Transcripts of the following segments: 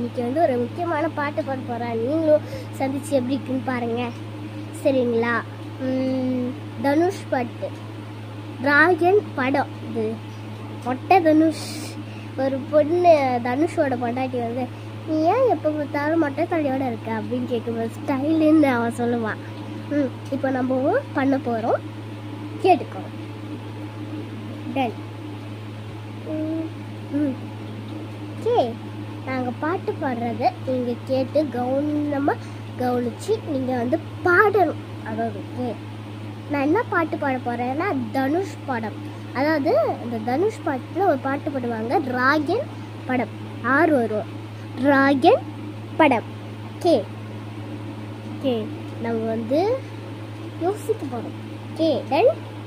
இன்னைக்கு வந்து ஒரு முக்கியமான பாட்டு பாட போகிறேன் நீங்களும் சந்திச்சு எப்படி இருக்குன்னு பாருங்க சரிங்களா உம், தனுஷ் பாட்டு டிராகன் படம் இது மொட்டை தனுஷ் ஒரு பொண்ணு தனுஷோட பொண்டாட்டி வந்து நீ ஏன் எப்போ பார்த்தாலும் மொட்டை தலையோட இருக்க அப்படின்னு கேட்கும்போது ஸ்டைலுன்னு அவன் சொல்லுவான் ம் இப்போ நம்ம பண்ண போகிறோம் கேட்டுக்கோ டன் ம் ம் ஓகே நாங்கள் பாட்டு பாடுறத நீங்கள் கேட்டு கவனமாக கவனித்து நீங்கள் வந்து பாடணும் அதாவது ஓகே நான் என்ன பாட்டு பாட போகிறேன்னா தனுஷ் படம் அதாவது இந்த தனுஷ் பாட்டில் ஒரு பாட்டு பாடுவாங்க ராகன் படம் ஆறு வரும் ராகன் படம் ஓகே ஓகே நம்ம வந்து யோசிக்க போகிறோம் ஓகே டன்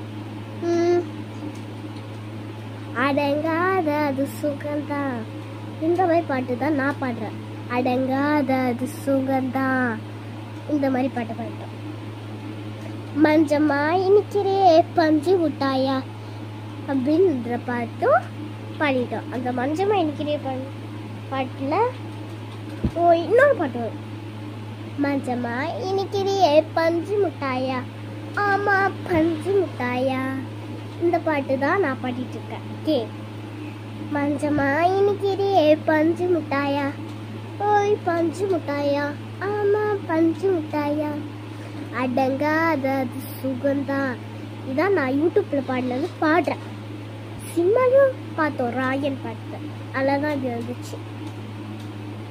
அடங்காத அது சுகந்தான் இந்த மாதிரி பாட்டு தான் நான் பாடுறேன் அடங்காத அது சுகந்தான் இந்த மாதிரி பாட்டு பாட்டோம் மஞ்சமா இனிக்கிறே பஞ்சு முட்டாயா அப்படின்ற பாட்டும் பாடிட்டோம் அந்த மஞ்சமா இனிக்கிறே பண் பாட்டில் ஓ இன்னொரு பாட்டு வரும் மஞ்சமா இனிக்கிறே பஞ்சு முட்டாயா ஆமா பஞ்சு முட்டாயா இந்த பாட்டு தான் நான் பாடிட்டு இருக்கேன் கே மஞ்சமா இனிக்கிறே பஞ்சு முட்டாயா ஓய் பஞ்சு முட்டாயா ஆமா பஞ்சு முட்டாயா அடங்காத அது சுகந்தா இதான் நான் யூடியூப்ல பாடினது பாடுறேன் சினிமாலையும் பார்த்தோம் ராயன் பாட்டு அதில் தான் இது வந்துச்சு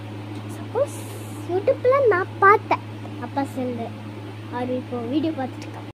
சப்போஸ் யூடியூப்ல நான் பார்த்தேன் அப்பா செல்லு அவர் இப்போ வீடியோ பார்த்துட்டு